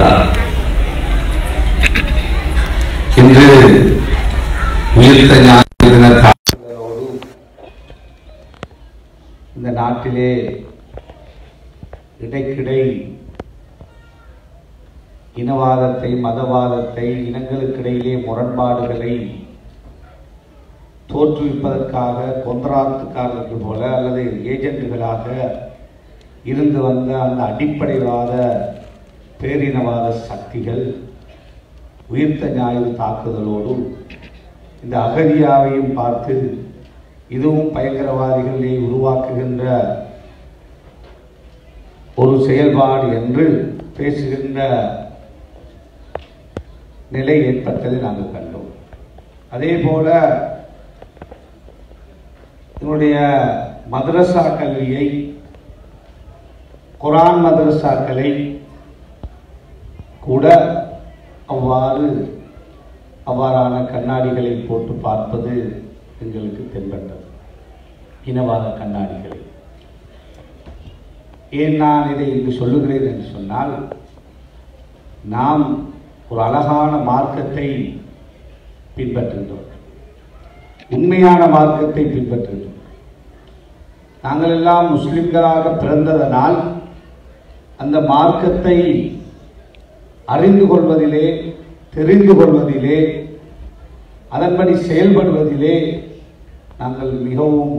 கொண்டிருக்கிறார் இன்று உயிர்த்த ஞாயிறு தின தாக்குதலோடு இந்த நாட்டிலே இடைக்கிடை இனவாதத்தை மதவாதத்தை இனங்களுக்கிடையிலே முரண்பாடுகளை தோற்றுவிப்பதற்காக கொந்தராத்துக்காரர்கள் போல அல்லது ஏஜென்ட்டுகளாக இருந்து வந்த அந்த அடிப்படைவாத பேரினவாத சக்திகள் உயிர்த்த ஞாயிறு தாக்குதலோடு இந்த அகதியாவையும் பார்த்து இதுவும் பயங்கரவாதிகளை உருவாக்குகின்ற ஒரு செயல்பாடு என்று பேசுகின்ற நிலை ஏற்பட்டதை நாங்கள் கண்டோம் அதே போல என்னுடைய மதரசா கல்வியை குரான் மதரசாக்களை கூட அவ்வாறு அவ்வாறான கண்ணாடிகளை போட்டு பார்ப்பது எங்களுக்கு தென்பட்டது இனவாத கண்ணாடிகளை ஏன் நான் இதை இங்கு சொல்லுகிறேன் என்று சொன்னால் நாம் ஒரு அழகான மார்க்கத்தை பின்பற்றுகிறோம் உண்மையான மார்க்கத்தை பின்பற்றுகிறோம் நாங்கள் எல்லாம் முஸ்லிம்களாக பிறந்ததனால் அந்த மார்க்கத்தை அறிந்து கொள்வதிலே தெரிந்து கொள்வதிலே அதன்படி செயல்படுவதிலே நாங்கள் மிகவும்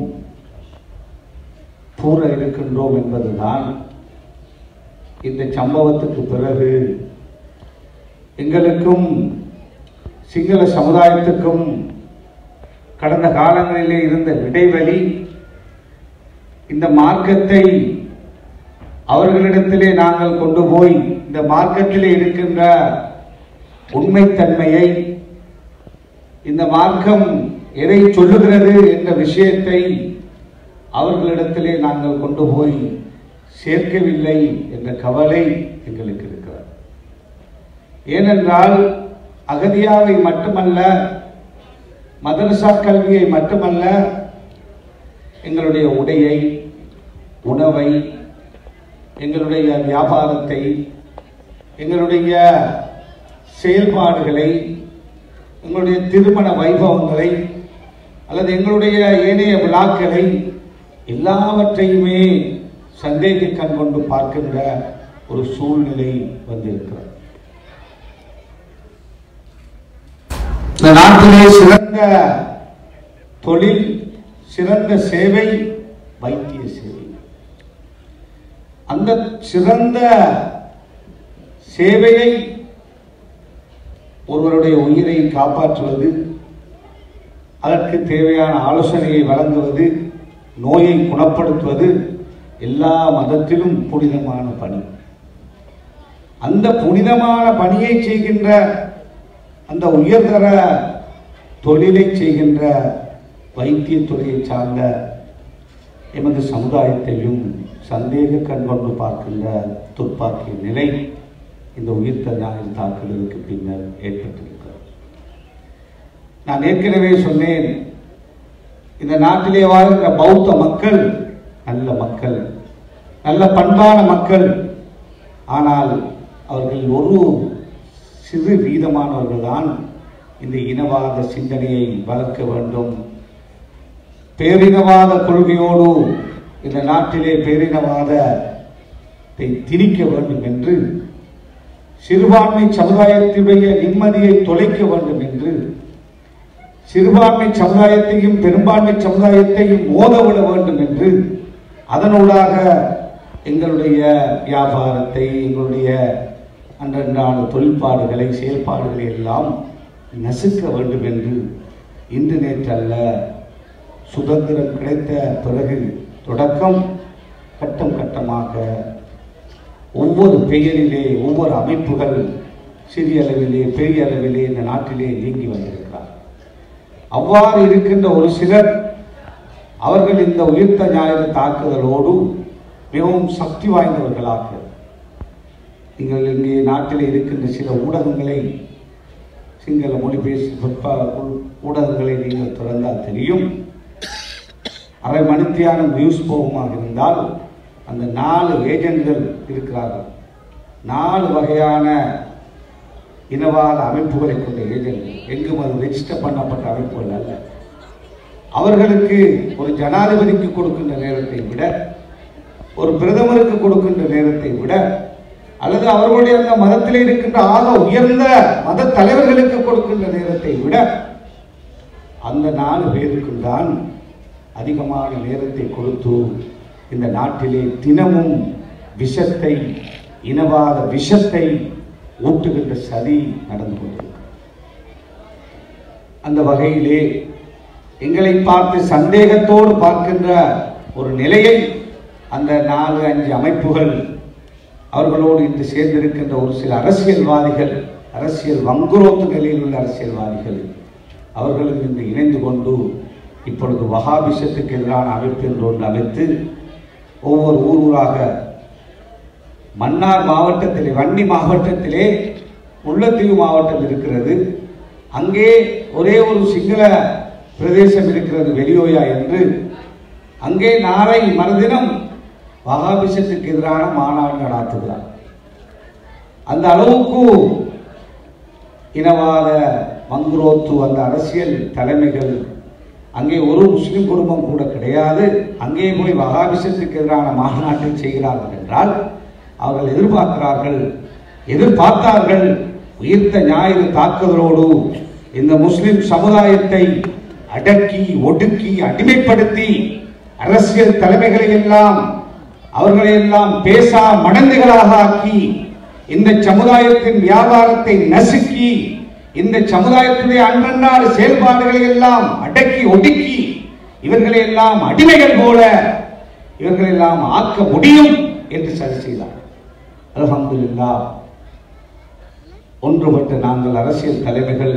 பூர இருக்கின்றோம் என்பதுதான் இந்த சம்பவத்துக்கு பிறகு எங்களுக்கும் சிங்கள சமுதாயத்துக்கும் கடந்த காலங்களிலே இருந்த இடைவெளி இந்த மார்க்கத்தை அவர்களிடத்திலே நாங்கள் கொண்டு போய் இந்த மார்க்கத்திலே இருக்கின்ற உண்மைத்தன்மையை இந்த மார்க்கம் எதை சொல்லுகிறது என்ற விஷயத்தை அவர்களிடத்திலே நாங்கள் கொண்டு போய் சேர்க்கவில்லை என்ற கவலை எங்களுக்கு இருக்கிறது ஏனென்றால் அகதியாவை மட்டுமல்ல மதரசா கல்வியை மட்டுமல்ல எங்களுடைய உடையை உணவை எங்களுடைய வியாபாரத்தை எங்களுடைய செயல்பாடுகளை எங்களுடைய திருமண வைபவங்களை அல்லது எங்களுடைய ஏனைய விழாக்களை எல்லாவற்றையுமே சந்தேக கண் கொண்டு பார்க்கின்ற ஒரு சூழ்நிலை வந்திருக்கிறது இந்த நாட்டிலே சிறந்த தொழில் சிறந்த சேவை வைத்திய சேவை அந்த சிறந்த சேவையை ஒருவருடைய உயிரை காப்பாற்றுவது அதற்கு தேவையான ஆலோசனையை வழங்குவது நோயை குணப்படுத்துவது எல்லா மதத்திலும் புனிதமான பணி அந்த புனிதமான பணியை செய்கின்ற அந்த உயர்தர தொழிலை செய்கின்ற வைத்தியத்துறையை சார்ந்த எமது சமுதாயத்தையும் சந்தேக கண் கொண்டு பார்க்கின்ற துப்பாக்கிய நிலை இந்த உயிர்த்த ஞாயிறு தாக்குதலுக்கு பின்னர் ஏற்பட்டிருக்கிறது நான் ஏற்கனவே சொன்னேன் இந்த நாட்டிலே வாழ்கிற பௌத்த மக்கள் நல்ல மக்கள் நல்ல பண்பான மக்கள் ஆனால் அவர்கள் ஒரு சிறு வீதமானவர்கள் தான் இந்த இனவாத சிந்தனையை வளர்க்க வேண்டும் பேரினவாத கொள்கையோடு இந்த நாட்டிலே பேரினவாதத்தை திணிக்க வேண்டும் என்று சிறுபான்மை சமுதாயத்துடைய நிம்மதியை தொலைக்க வேண்டும் என்று சிறுபான்மை சமுதாயத்தையும் பெரும்பான்மை சமுதாயத்தையும் மோதவிட வேண்டும் என்று அதனூடாக எங்களுடைய வியாபாரத்தை எங்களுடைய அன்றன்றான தொழில்பாடுகளை செயல்பாடுகளை எல்லாம் நசுக்க வேண்டும் என்று இன்று நேற்றல்ல சுதந்திரம் கிடைத்த பிறகு தொடக்கம் கட்டம் கட்டமாக ஒவ்வொரு பெயரிலே ஒவ்வொரு அமைப்புகள் சிறிய அளவிலே பெரிய அளவிலே இந்த நாட்டிலே நீங்கி வந்திருக்கிறார் அவ்வாறு இருக்கின்ற ஒரு சிலர் அவர்கள் இந்த உயிர்த்த ஞாயிறு தாக்குதலோடு மிகவும் சக்தி வாய்ந்தவர்களாக நீங்கள் இங்கே நாட்டில் இருக்கின்ற சில ஊடகங்களை சிங்கள மொழி பேசி பிற்பா- ஊ- ஊடகங்களை நீங்கள் திறந்தால் தெரியும் அரை மணித்தியானம் நியூஸ் போகுமாக இருந்தால் அந்த நாலு ஏஜென்ட்கள் இருக்கிறார்கள் நாலு வகையான இனவாத அமைப்புகளை கொண்ட ஏஜென்ட் எங்கும் அது ரெஜிஸ்டர் பண்ணப்பட்ட அமைப்புகள் அல்ல அவர்களுக்கு ஒரு ஜனாதிபதிக்கு கொடுக்கின்ற நேரத்தை விட ஒரு பிரதமருக்கு கொடுக்கின்ற நேரத்தை விட அல்லது அவர்களுடைய அந்த மதத்தில் இருக்கின்ற ஆக உயர்ந்த மத தலைவர்களுக்கு கொடுக்கின்ற நேரத்தை விட அந்த நாலு பேருக்கும் தான் அதிகமான நேரத்தை கொடுத்து இந்த நாட்டிலே தினமும் விஷத்தை இனவாத விஷத்தை ஊட்டுகின்ற சதி நடந்து கொண்டிருக்கிறது அந்த வகையிலே எங்களை பார்த்து சந்தேகத்தோடு பார்க்கின்ற ஒரு நிலையை அந்த நாலு அஞ்சு அமைப்புகள் அவர்களோடு இன்று சேர்ந்திருக்கின்ற ஒரு சில அரசியல்வாதிகள் அரசியல் வங்குரோத்து நிலையில் உள்ள அரசியல்வாதிகள் அவர்களும் இன்று இணைந்து கொண்டு இப்பொழுது வகாபிஷத்துக்கு எதிரான அமைப்பு என்று ஒன்று அமைத்து ஒவ்வொரு ஊர் ஊராக மன்னார் மாவட்டத்திலே வன்னி மாவட்டத்திலே முல்லைத்தீவு மாவட்டம் இருக்கிறது அங்கே ஒரே ஒரு சிங்கள பிரதேசம் இருக்கிறது வெளியோயா என்று அங்கே நாளை மறுதினம் வகாபிஷத்துக்கு எதிரான மாநாடு நடாத்துகிறார் அந்த அளவுக்கு இனவாத மங்குரோத்து அந்த அரசியல் தலைமைகள் அங்கே ஒரு முஸ்லிம் குடும்பம் கூட கிடையாது அங்கே போய் வகாபிஷத்துக்கு எதிரான மாநாட்டை செய்கிறார்கள் என்றால் அவர்கள் எதிர்பார்க்கிறார்கள் எதிர்பார்த்தார்கள் உயிர்த்த ஞாயிறு தாக்குதலோடு இந்த முஸ்லிம் சமுதாயத்தை அடக்கி ஒடுக்கி அடிமைப்படுத்தி அரசியல் தலைமைகளை எல்லாம் அவர்களை எல்லாம் பேசா மடந்துகளாக ஆக்கி இந்த சமுதாயத்தின் வியாபாரத்தை நசுக்கி இந்த சமுதாயத்துடைய அன்றன்றாடு செயல்பாடுகளை எல்லாம் அடக்கி ஒடுக்கி இவர்களை எல்லாம் அடிமைகள் போல இவர்களை எல்லாம் ஆக்க முடியும் என்று சரி செய்தார் அல்ஹம்துலில்லா ஒன்றுபட்ட நாங்கள் அரசியல் தலைமைகள்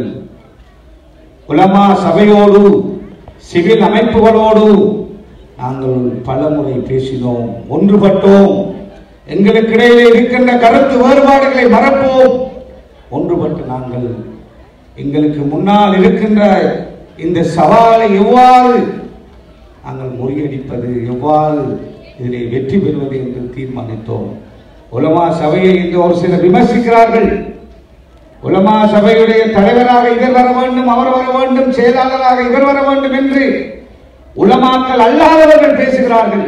உலமா சபையோடு சிவில் அமைப்புகளோடு நாங்கள் பலமுறை பேசினோம் ஒன்றுபட்டோம் எங்களுக்கிடையிலே இருக்கின்ற கருத்து வேறுபாடுகளை மறப்போம் ஒன்றுபட்டு நாங்கள் எங்களுக்கு முன்னால் இருக்கின்ற இந்த சவாலை எவ்வாறு நாங்கள் முறியடிப்பது எவ்வாறு இதிலே வெற்றி பெறுவது என்று தீர்மானித்தோம் உலமா சபையை இன்று ஒரு சிலர் விமர்சிக்கிறார்கள் உலமா சபையுடைய தலைவராக இவர் வர வேண்டும் அவர் வர வேண்டும் செயலாளராக இவர் வர வேண்டும் என்று உலமாக்கள் அல்லாதவர்கள் பேசுகிறார்கள்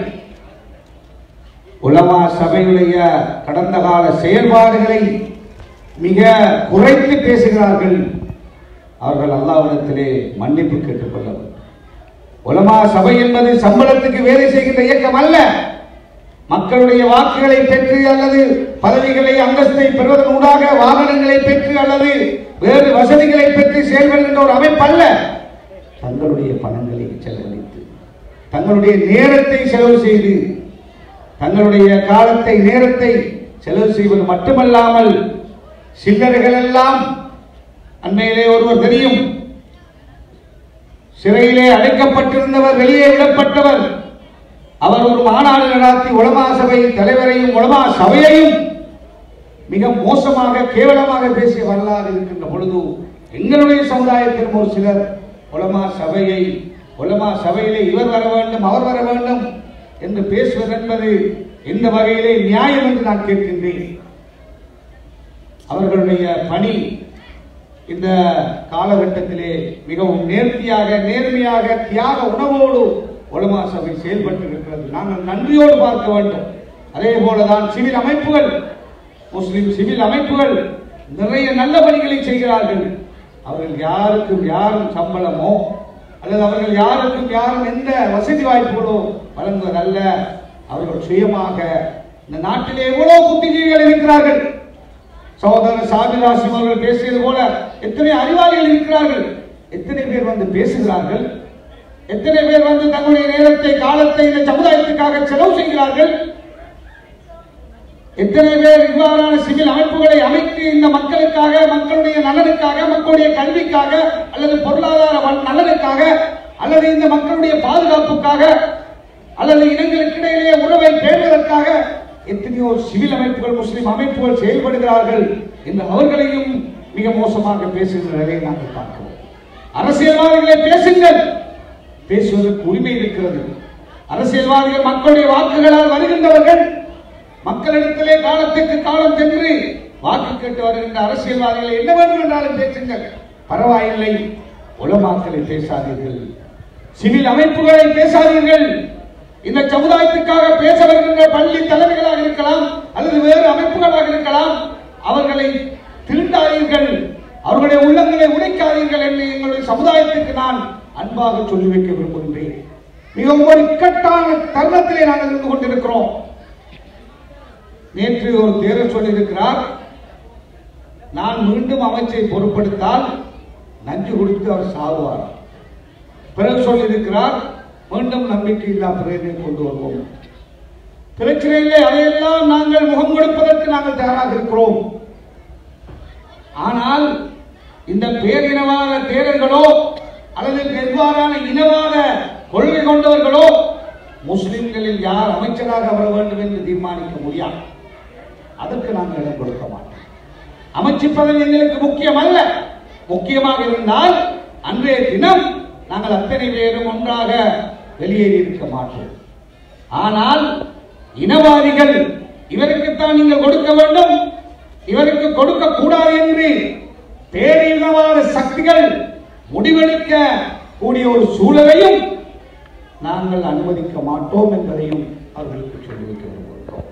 உலமா சபையுடைய கடந்த கால செயல்பாடுகளை மிக குறைத்து பேசுகிறார்கள் அவர்கள் அல்லாவிடத்திலே மன்னிப்பு கேட்டுக்கொள்ள வேண்டும். உலமா சபை என்பது சம்பளத்துக்கு வேலை செய்கின்ற இயக்கம் அல்ல மக்களுடைய வாக்குகளை பெற்று அல்லது பதவிகளை அந்தஸ்தை பெறுவதன் ஊடாக வாகனங்களை பெற்று அல்லது வேறு வசதிகளை பெற்று செயல்படுகின்ற ஒரு அமைப்பு அல்ல தங்களுடைய பணங்களை செலவழித்து தங்களுடைய நேரத்தை செலவு செய்து தங்களுடைய காலத்தை நேரத்தை செலவு செய்வது மட்டுமல்லாமல் சில்லறைகள் எல்லாம் அண்மையிலே ஒருவர் தெரியும் சிறையிலே அடைக்கப்பட்டிருந்தவர் வெளியே விடப்பட்டவர் அவர் ஒரு மாநாடு நடாத்தி உலமா சபை தலைவரையும் உலமா சபையையும் மிக மோசமாக கேவலமாக பேசிய வரலாறு இருக்கின்ற பொழுது எங்களுடைய சமுதாயத்திலும் ஒரு சிலர் உலமா சபையை உலமா சபையிலே இவர் வர வேண்டும் அவர் வர வேண்டும் என்று பேசுவது என்பது எந்த வகையிலே நியாயம் என்று நான் கேட்கின்றேன் அவர்களுடைய பணி இந்த காலகட்டத்திலே மிகவும் நேர்த்தியாக நேர்மையாக தியாக உணவோடு உலமா சபை செயல்பட்டு இருக்கிறது நாங்கள் நன்றியோடு பார்க்க வேண்டும் அதே போலதான் சிவில் அமைப்புகள் முஸ்லிம் சிவில் அமைப்புகள் நிறைய நல்ல பணிகளை செய்கிறார்கள் அவர்கள் யாருக்கும் யாரும் சம்பளமோ அல்லது அவர்கள் யாருக்கும் யாரும் எந்த வசதி வாய்ப்புகளோ வழங்குவதல்ல அவர்கள் சுயமாக இந்த நாட்டிலே எவ்வளவு புத்திஜீவிகள் இருக்கிறார்கள் சகோதரர் சாபிராசி அவர்கள் பேசியது போல எத்தனை அறிவாளிகள் இருக்கிறார்கள் எத்தனை பேர் வந்து பேசுகிறார்கள் எத்தனை பேர் வந்து தங்களுடைய நேரத்தை காலத்தை இந்த சமுதாயத்துக்காக செலவு செய்கிறார்கள் எத்தனை பேர் இவ்வாறான சிவில் அமைப்புகளை அமைத்து இந்த மக்களுக்காக மக்களுடைய நலனுக்காக மக்களுடைய கல்விக்காக அல்லது பொருளாதார வள- நலனுக்காக அல்லது இந்த மக்களுடைய பாதுகாப்புக்காக அல்லது இனங்களுக்கு இடையிலே உறவை பேணுவதற்காக எத்தனையோ சிவில் அமைப்புகள் முஸ்லிம் அமைப்புகள் செயல்படுகிறார்கள் என்று அவர்களையும் மிக மோசமாக பேசுகிற நிலையை நாங்கள் பார்க்கிறோம் அரசியல்வாதிகளை பேசுங்கள் பேசுவதற்கு உரிமை இருக்கிறது அரசியல்வாதிகள் மக்களுடைய வாக்குகளால் வருகின்றவர்கள் மக்களிடத்திலே காலத்துக்கு காலம் சென்று வாக்கு கேட்டு வருகின்ற அரசியல்வாதிகளை என்ன வேண்டும் என்றாலும் பேசுங்கள் பரவாயில்லை உலமாக்களை பேசாதீர்கள் சிவில் அமைப்புகளை பேசாதீர்கள் இந்த சமுதாயத்துக்காக பேச வருகின்ற பள்ளி தலைமைகளாக இருக்கலாம் அல்லது வேறு அமைப்புகளாக இருக்கலாம் அவர்களை திருண்டாதீர்கள் அவர்களுடைய உள்ளங்களை உடைக்காதீர்கள் என்று எங்களுடைய சமுதாயத்திற்கு நான் அன்பாக சொல்லி வைக்க விரும்புகின்றேன் மிகவும் ஒரு இக்கட்டான தருணத்திலே நாங்கள் இருந்து கொண்டிருக்கிறோம் நேற்று ஒரு தேரர் சொல்லியிருக்கிறார் நான் மீண்டும் அமைச்சை பொருட்படுத்தால் நஞ்சு கொடுத்து அவர் சாகுவார் பிறகு சொல்லியிருக்கிறார் மீண்டும் நம்பிக்கை இல்லா பிரேரணை கொண்டு வருவோம் பிரச்சனை இல்லை அதையெல்லாம் நாங்கள் முகம் கொடுப்பதற்கு நாங்கள் தயாராக இருக்கிறோம் ஆனால் இந்த பேரினவாத தேரர்களோ அல்லது பெருவாரான இனவாத கொள்கை கொண்டவர்களோ முஸ்லிம்களில் யார் அமைச்சராக வர வேண்டும் என்று தீர்மானிக்க முடியாது அதற்கு நாங்கள் இடம் கொடுக்க மாட்டோம் அமைச்சு பதவி எங்களுக்கு முக்கியம் அல்ல முக்கியமாக இருந்தால் அன்றைய தினம் நாங்கள் அத்தனை பேரும் ஒன்றாக வெளியேறி இருக்க மாட்டோம் ஆனால் இனவாதிகள் இவருக்குத்தான் நீங்கள் கொடுக்க வேண்டும் இவருக்கு கொடுக்க கூடாது என்று பேரினவாத சக்திகள் முடிவெடுக்க கூடிய ஒரு சூழலையும் நாங்கள் அனுமதிக்க மாட்டோம் என்பதையும் அவர்களுக்கு சொல்லி வைக்க விரும்புகிறோம்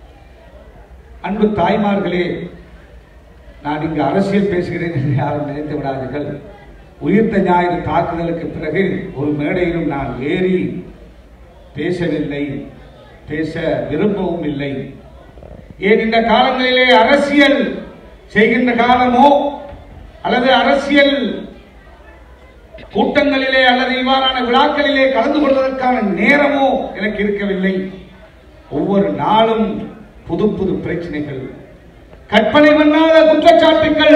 அன்பு தாய்மார்களே நான் இங்கு அரசியல் பேசுகிறேன் என்று யாரும் நினைத்து விடாதீர்கள் உயிர்த்த ஞாயிறு தாக்குதலுக்கு பிறகு ஒரு மேடையிலும் நான் ஏறி பேசவில்லை பேச விரும்பவும் இல்லை ஏன் இந்த காலங்களிலே அரசியல் செய்கின்ற காலமோ அல்லது அரசியல் கூட்டங்களிலே அல்லது இவ்வாறான விழாக்களிலே கலந்து கொள்வதற்கான நேரமோ எனக்கு இருக்கவில்லை ஒவ்வொரு நாளும் புது புது பிரச்சனைகள் கற்பனை பண்ணாத குற்றச்சாட்டுகள்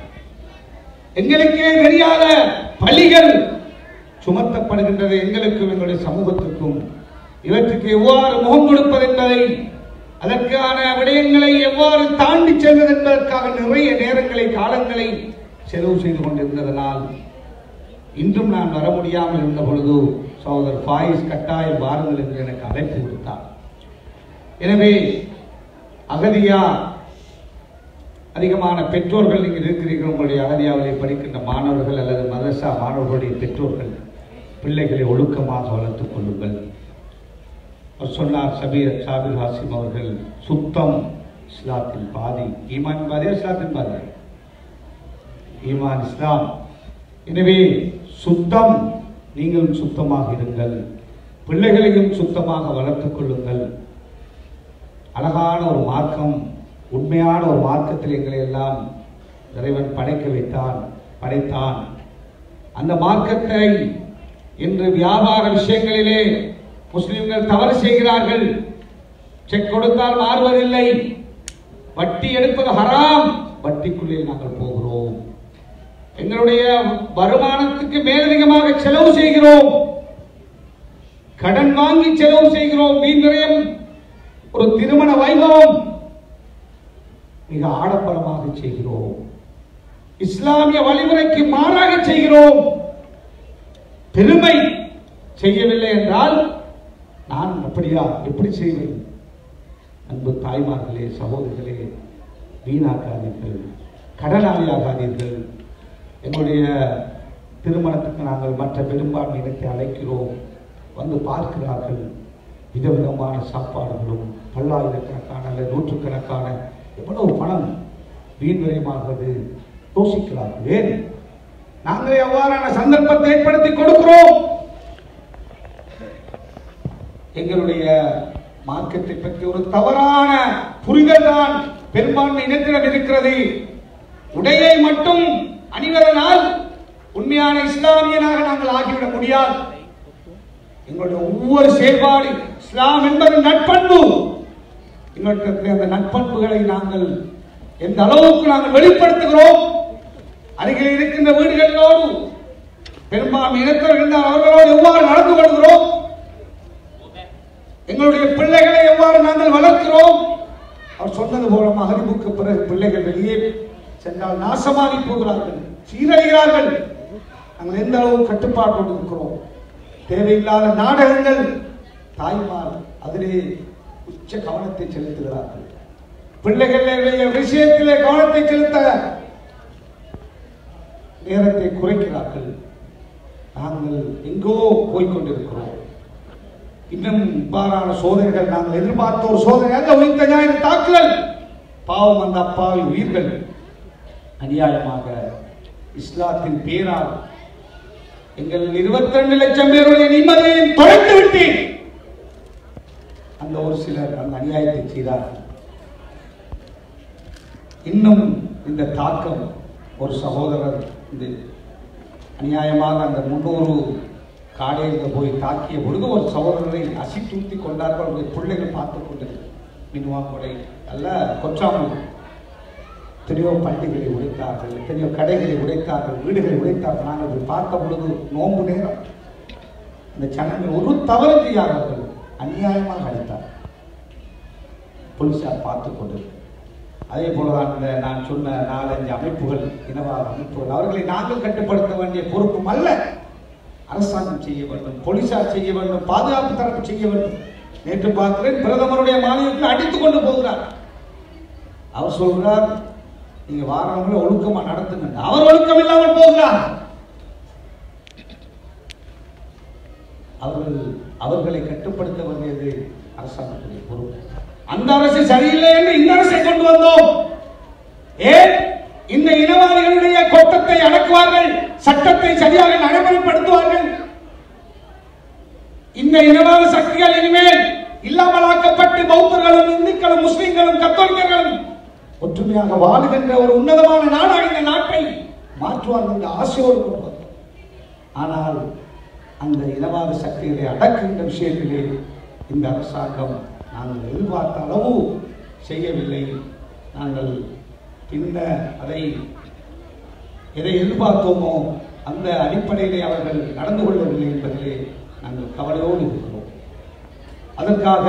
எங்களுக்கே தெரியாத பலிகள் சுமத்தப்படுகின்றது எங்களுக்கும் எங்களுடைய சமூகத்துக்கும் இவற்றுக்கு எவ்வாறு முகம் கொடுப்பது என்பதை அதற்கான விடயங்களை எவ்வாறு தாண்டி செல்வது என்பதற்காக நிறைய நேரங்களை காலங்களை செலவு செய்து கொண்டிருந்ததனால் இன்றும் நான் வர முடியாமல் இருந்த பொழுது சகோதரர் ஃபாயிஸ் கட்டாயம் வாருங்கள் என்று எனக்கு அழைப்பு விடுத்தார் எனவே அகதியா அதிகமான பெற்றோர்கள் நீங்கள் இருக்கிறீர்கள் உங்களுடைய அகதியாவிலே படிக்கின்ற மாணவர்கள் அல்லது மதரசா மாணவர்களுடைய பெற்றோர்கள் பிள்ளைகளை ஒழுக்கமாக வளர்த்துக் கொள்ளுங்கள் அவர் சொன்னார் சபீர் சாபிர் ஹாசிம் அவர்கள் சுத்தம் இஸ்லாத்தின் பாதி ஈமான் பாதி இஸ்லாத்தின் பாதி ஈமான் இஸ்லாம் எனவே சுத்தம் நீங்கள் சுத்தமாக இருங்கள் பிள்ளைகளையும் சுத்தமாக வளர்த்துக் கொள்ளுங்கள் அழகான ஒரு மார்க்கம் உண்மையான ஒரு மார்க்கத்தில் எங்களை எல்லாம் இறைவன் படைக்க வைத்தான் படைத்தான் அந்த மார்க்கத்தை இன்று வியாபார விஷயங்களிலே முஸ்லிம்கள் தவறு செய்கிறார்கள் செக் கொடுத்தால் மாறுவதில்லை வட்டி எடுப்பது ஹராம் வட்டிக்குள்ளே நாங்கள் போகிறோம் எங்களுடைய வருமானத்துக்கு மேலதிகமாக செலவு செய்கிறோம் கடன் வாங்கி செலவு செய்கிறோம் வீண் விரயம் ஒரு திருமண வைபவம் மிக ஆடம்பரமாக செய்கிறோம் இஸ்லாமிய வழிமுறைக்கு மாறாக செய்கிறோம் பெருமை செய்யவில்லை என்றால் நான் அப்படியா எப்படி செய்வேன் அன்பு தாய்மார்களே சகோதரிகளே வீணாக்காதீர்கள் கடனாளியாகாதீர்கள் எங்களுடைய திருமணத்துக்கு நாங்கள் மற்ற பெரும்பான்மை இனத்தை அழைக்கிறோம் வந்து பார்க்கிறார்கள் விதவிதமான சாப்பாடுகளும் பல்லாயிரக்கணக்கான அல்லது நூற்றுக்கணக்கான எவ்வளவு பணம் வீண் விரயமாகிறது யோசிக்கிறார்கள் ஏன் நாங்கள் எவ்வாறான சந்தர்ப்பத்தை ஏற்படுத்தி கொடுக்கிறோம் எங்களுடைய மார்க்கத்தை பற்றி ஒரு தவறான புரிதல் தான் பெரும்பான்மை இனத்திடம் இருக்கிறது உடையை மட்டும் அணிவதனால் உண்மையான இஸ்லாமியனாக நாங்கள் ஆகிவிட முடியாது எங்களுடைய ஒவ்வொரு செயல்பாடு இஸ்லாம் என்பது நட்பண்பு எங்களுக்கு அந்த நட்பண்புகளை நாங்கள் எந்த அளவுக்கு நாங்கள் வெளிப்படுத்துகிறோம் அருகில் இருக்கின்ற வீடுகளோடு பெரும்பான்மை இனத்தவர்கள் இருந்தால் அவர்களோடு எவ்வாறு நடந்து கொள்கிறோம் எங்களுடைய பிள்ளைகளை எவ்வாறு நாங்கள் வளர்க்கிறோம் அவர் சொன்னது போல மகரிபுக்கு பிறகு பிள்ளைகள் வெளியே சென்றால் நாசமாகி போகிறார்கள் சீரழிகிறார்கள் நாங்கள் எந்த அளவு கட்டுப்பாட்டோடு இருக்கிறோம் தேவையில்லாத நாடகங்கள் தாய்மார் அதிலே உச்ச கவனத்தை செலுத்துகிறார்கள் பிள்ளைகளுடைய விஷயத்திலே கவனத்தை செலுத்த நேரத்தை குறைக்கிறார்கள் நாங்கள் எங்கோ போய்கொண்டிருக்கிறோம் இன்னும் இவ்வாறான சோதனைகள் நாங்கள் எதிர்பார்த்த ஒரு சோதனை அந்த உயிர்த்த ஞாயிறு தாக்குதல் பாவம் அந்த அப்பாவி உயிர்கள் அநியாயமாக இஸ்லாத்தின் பேரால் எங்கள் 22 லட்சம் பேருடைய நிம்மதியையும் தொலைத்து விட்டேன் அந்த ஒரு சிலர் அந்த அநியாயத்தை செய்தார்கள் இன்னும் இந்த தாக்கம் ஒரு சகோதரர் இந்த அநியாயமாக அந்த முன்னூறு காடையில் போய் தாக்கிய பொழுது ஒரு சகோதரரை அசித்தூத்தி கொண்டார்கள் அவருடைய பிள்ளைகள் பார்த்து கொண்டிருக்கிறது மின்வா கொலை அல்ல கொச்சாமல் எத்தனையோ பள்ளிகளை உடைத்தார்கள் எத்தனையோ கடைகளை உடைத்தார்கள் வீடுகளை உடைத்தார்கள் நாங்கள் அதை பார்த்த பொழுது நோன்பு நேரம் இந்த ஜனங்கள் ஒரு தவறு செய்யாதவர்கள் அநியாயமாக அழைத்தார் போலீசார் பார்த்து கொண்டிருக்கிறார் அதே போலதான் இந்த நான் சொன்ன நாலஞ்சு அமைப்புகள் இனவாத அமைப்புகள் அவர்களை நாங்கள் கட்டுப்படுத்த வேண்டிய பொறுப்பும் அல்ல அரசாங்கம் செய்ய வேண்டும் போலீசார் செய்ய வேண்டும் பாதுகாப்பு தரப்பு செய்ய வேண்டும் நேற்று பார்க்கிறேன் பிரதமருடைய மாநிலத்தில் அடித்துக் கொண்டு போகிறார் அவர் சொல்கிறார் நீங்க வாரவங்களை ஒழுக்கமா நடத்துங்க அவர் ஒழுக்கம் இல்லாமல் போகிறார் அவர்கள் அவர்களை கட்டுப்படுத்த வேண்டியது அரசாங்கத்துடைய பொறுப்பு அந்த அரசு சரியில்லை என்று இந்த அரசை கொண்டு வந்தோம் ஏன் இந்த இனவாதிகளுடைய கொட்டத்தை அடக்குவார்கள் சட்டத்தை சரியாக நடைமுறைப்படுத்துவார்கள் இந்த இனவாத சக்திகள் இனிமேல் இல்லாமலாக்கப்பட்டு பௌத்தர்களும் இந்துக்களும் முஸ்லிம்களும் கத்தோலிக்கர்களும் ஒற்றுமையாக வாழுகின்ற ஒரு உன்னதமான நாடாக இந்த நாட்டை மாற்றுவார்கள் என்ற ஆசையோடு கொண்டு வந்தோம். ஆனால் அந்த இனவாத சக்திகளை அடக்குகின்ற விஷயத்திலே இந்த அரசாங்கம் நாங்கள் எதிர்பார்த்த அளவு செய்யவில்லை நாங்கள் பின்ன அதை எதை எதிர்பார்த்தோமோ அந்த அடிப்படையிலே அவர்கள் நடந்து கொள்ளவில்லை என்பதிலே நாங்கள் கவலையோடு இருக்கிறோம் அதற்காக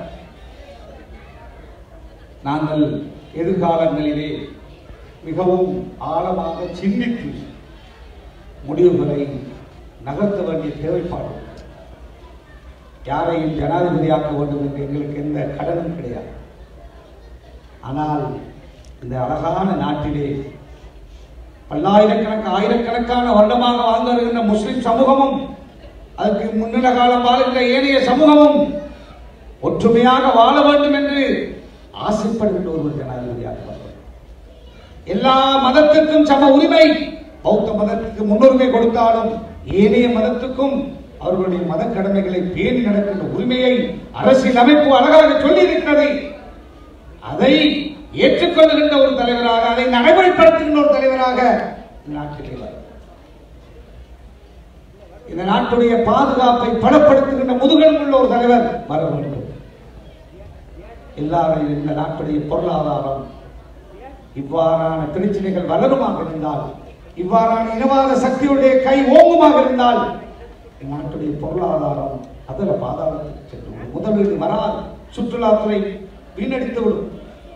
நாங்கள் எதிர்காலங்களிலே மிகவும் ஆழமாக சிந்தித்து முடிவுகளை நகர்த்த வேண்டிய தேவைப்பாடு யாரையும் ஜனாதிபதியாக்க வேண்டும் என்று எங்களுக்கு எந்த கடனும் கிடையாது ஆனால் இந்த அழகான நாட்டிலே பல்லாயிரக்கணக்கு ஆயிரக்கணக்கான வருடமாக வாழ்ந்து வருகின்ற முஸ்லிம் சமூகமும் அதற்கு முன்னிட காலம் வாழ்கின்ற ஏனைய சமூகமும் ஒற்றுமையாக வாழ வேண்டும் என்று ஆசைப்படுகின்ற ஒருவர் ஜனாதிபதியாக வேண்டும் எல்லா மதத்திற்கும் சம உரிமை பௌத்த மதத்துக்கு முன்னுரிமை கொடுத்தாலும் ஏனைய மதத்துக்கும் அவர்களுடைய மத கடமைகளை பேணி நடக்கின்ற உரிமையை அரசியல் அமைப்பு அழகாக சொல்லி இருக்கிறது அதை ஏற்றுக்கொள்ளுகின்ற ஒரு தலைவராக அதை நடைமுறைப்படுத்துகின்ற ஒரு தலைவராக இந்த நாட்டிலே வரும். இந்த நாட்டுடைய பாதுகாப்பை பலப்படுத்துகின்ற முதுகெலும்பு உள்ள ஒரு தலைவர் வர வேண்டும் எல்லாரும் இந்த நாட்டுடைய பொருளாதாரம் இவ்வாறான பிரச்சனைகள் வளருமாக இருந்தால் இவ்வாறான இனவாத சக்தியுடைய கை ஓங்குமாக இருந்தால் இந்த நாட்டுடைய பொருளாதாரம் அதில் பாதாளத்துக்கு சென்று விடும். முதலீடு வராது சுற்றுலாத்துறை வீணடித்து விடும்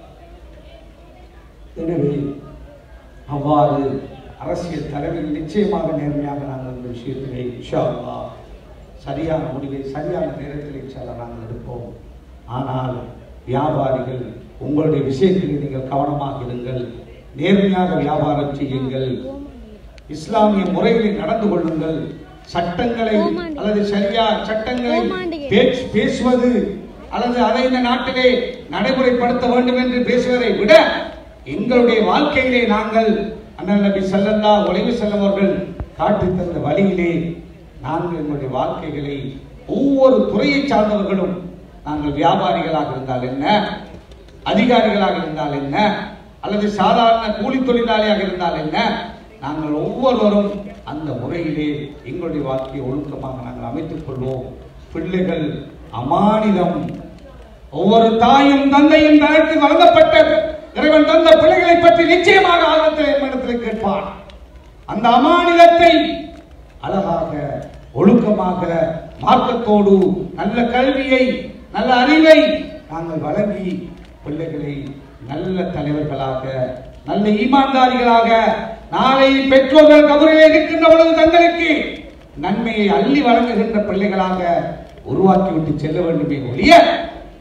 எனவே அவ்வாறு அரசியல் தலைவர்கள் நிச்சயமாக நேர்மையாக நாங்கள் இந்த விஷயத்திலே இன்ஷா அல்லாஹ் சரியான முடிவை சரியான நேரத்தில் இன்ஷா அல்லாஹ் நாங்கள் எடுப்போம் ஆனால் வியாபாரிகள் உங்களுடைய விஷயத்தில் நீங்கள் கவனமாக இருங்கள் நேர்மையாக வியாபாரம் செய்யுங்கள் இஸ்லாமிய முறைகளில் நடந்து கொள்ளுங்கள் சட்டங்களை கோமாண்டி. அல்லது சரியா சட்டங்களை கோமாண்டி. பேச்சு- பேசுவது அல்லது அதை இந்த நாட்டிலே நடைமுறைப்படுத்த வேண்டும் என்று பேசுவதை விட எங்களுடைய வாழ்க்கையிலே நாங்கள் அண்ணன் நபி சல்லல்லா உலக செல்லம் அவர்கள் காட்டித் தந்த வழியிலே நாங்கள் எங்களுடைய வாழ்க்கைகளை ஒவ்வொரு துறையை சார்ந்தவர்களும் நாங்கள் வியாபாரிகளாக இருந்தால் என்ன அதிகாரிகளாக இருந்தால் என்ன அல்லது சாதாரண கூலி தொழிலாளியாக இருந்தால் என்ன நாங்கள் ஒவ்வொருவரும் அந்த முறையிலே எங்களுடைய வாழ்க்கையை ஒழுக்கமாக நாங்கள் அமைத்துக் கொள்வோம் பிள்ளைகள் அமானிதம் ஒவ்வொரு தாயும் தந்தையும் தனக்கு வழங்கப்பட்ட இறைவன் தந்த பிள்ளைகளை பற்றி நிச்சயமாக ஆர்வத்தில் என்னிடத்தில் கேட்பான் அந்த அமானிதத்தை அழகாக ஒழுக்கமாக மார்க்கத்தோடு நல்ல கல்வியை நல்ல அறிவை நாங்கள் வழங்கி பிள்ளைகளை நல்ல தலைவர்களாக நல்ல ஈமான்தாரிகளாக நாளை பெற்றோர்கள் கபரிலே இருக்கின்ற பொழுது தங்களுக்கு நன்மையை அள்ளி வழங்குகின்ற பிள்ளைகளாக உருவாக்கிவிட்டு செல்ல வேண்டுமே ஒழிய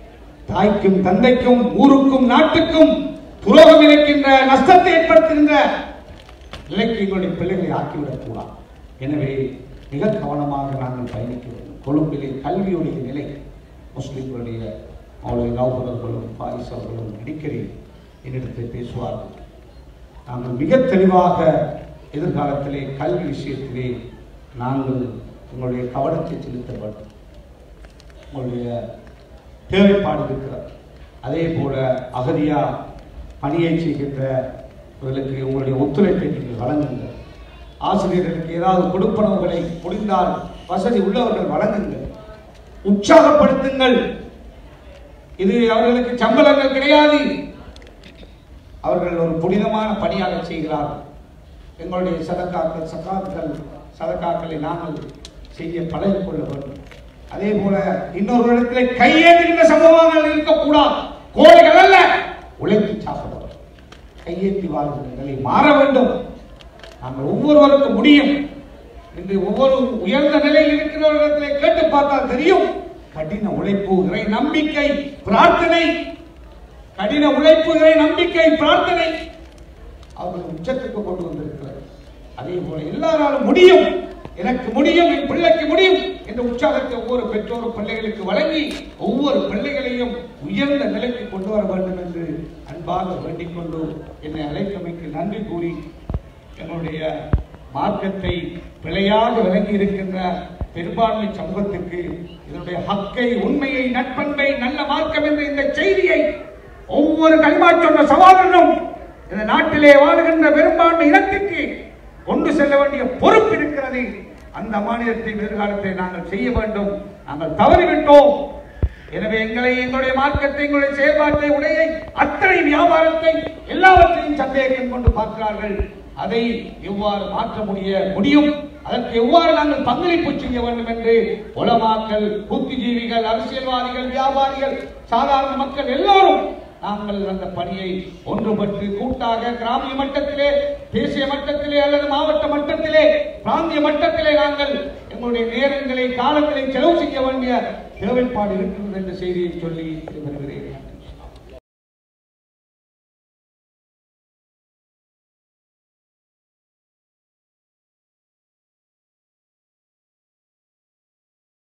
தாய்க்கும் தந்தைக்கும் ஊருக்கும் நாட்டுக்கும் துரோகம் இழைக்கின்ற நஷ்டத்தை ஏற்படுத்துகின்ற நிலைக்கு எங்களுடைய பிள்ளைகளை ஆக்கிவிடக் கூடாது எனவே மிக கவனமாக நாங்கள் பயணிக்க வேண்டும் கொழும்பிலே கல்வியுடைய நிலை முஸ்லிம்களுடைய அவருடைய நௌபர்களும் பாரிஸ் அவர்களும் அடிக்கடி என்னிடத்தில் பேசுவார்கள் நாங்கள் மிக தெளிவாக எதிர்காலத்திலே கல்வி விஷயத்திலே நாங்கள் உங்களுடைய கவனத்தை செலுத்த வேண்டும் உங்களுடைய தேவைப்பாடு இருக்கிறது அதே போல அகதியா பணியை செய்கின்ற இவர்களுக்கு உங்களுடைய ஒத்துழைப்பை நீங்கள் வழங்குங்கள் ஆசிரியர்களுக்கு ஏதாவது கொடுப்பனவுகளை முடிந்தால் வசதி உள்ளவர்கள் வழங்குங்கள் உற்சாகப்படுத்துங்கள் இது அவர்களுக்கு சம்பளங்கள் கிடையாது அவர்கள் ஒரு புனிதமான பணியாக செய்கிறார்கள் எங்களுடைய சதக்காக்கள் சக்காக்கள் சதக்காக்களை நாங்கள் செய்ய பழகிக் கொள்ள வேண்டும் அதே போல இன்னொரு இடத்துல கையேந்துகின்ற சம்பவங்கள் இருக்கக்கூடாது கோழைகள் அல்ல உழைத்து சாப்பிடுவர் கையேந்தி வாழ்கின்ற நிலை மாற வேண்டும் நாங்கள் ஒவ்வொருவருக்கும் முடியும் இன்று ஒவ்வொரு உயர்ந்த நிலையில் இருக்கிறவர்களிடத்திலே கேட்டு பார்த்தால் தெரியும் கடின உழைப்பு இறை நம்பிக்கை பிரார்த்தனை கடின உழைப்பு இறை நம்பிக்கை பிரார்த்தனை அவர்கள் உச்சத்துக்கு கொண்டு வந்திருக்கிறது அதே போல எல்லாராலும் முடியும் எனக்கு முடியும் என் பிள்ளைக்கு முடியும் என்ற உற்சாகத்தை ஒவ்வொரு பெற்றோரும் பிள்ளைகளுக்கு வழங்கி ஒவ்வொரு பிள்ளைகளையும் உயர்ந்த நிலைக்கு கொண்டு வர வேண்டும் என்று அன்பாக வேண்டிக் கொண்டு என்னை அழைத்தமைக்கு நன்றி கூறி என்னுடைய மார்க்கத்தை பிழையாக விளங்கி இருக்கின்ற பெரும்பான்மை சமூகத்திற்கு இதனுடைய ஹக்கை உண்மையை நட்பண்பை நல்ல மார்க்கம் என்ற இந்த செய்தியை ஒவ்வொரு களிமா சொன்ன சவாலனும் இந்த நாட்டிலே வாழுகின்ற பெரும்பான்மை இனத்திற்கு கொண்டு செல்ல வேண்டிய பொறுப்பு இருக்கிறது அந்த மாநிலத்தை எதிர்காலத்தை நாங்கள் செய்ய வேண்டும் நாங்கள் தவறிவிட்டோம் எனவே எங்களை எங்களுடைய மார்க்கத்தை எங்களுடைய செயல்பாட்டை உடையை அத்தனை வியாபாரத்தை எல்லாவற்றையும் சந்தேகம் கொண்டு பார்க்கிறார்கள் அதை எவ்வாறு மாற்ற முடிய முடியும் அதற்கு எவ்வாறு நாங்கள் பங்களிப்பு செய்ய வேண்டும் என்று உலமாக்கள் புத்திஜீவிகள் அரசியல்வாதிகள் வியாபாரிகள் சாதாரண மக்கள் எல்லோரும் நாங்கள் அந்த பணியை ஒன்றுபட்டு கூட்டாக கிராமிய மட்டத்திலே தேசிய மட்டத்திலே அல்லது மாவட்ட மட்டத்திலே பிராந்திய மட்டத்திலே நாங்கள் எங்களுடைய நேரங்களை காலங்களை செலவு செய்ய வேண்டிய தேவைப்பாடு இருக்கிறது என்ற செய்தியை சொல்லி வருகிறேன்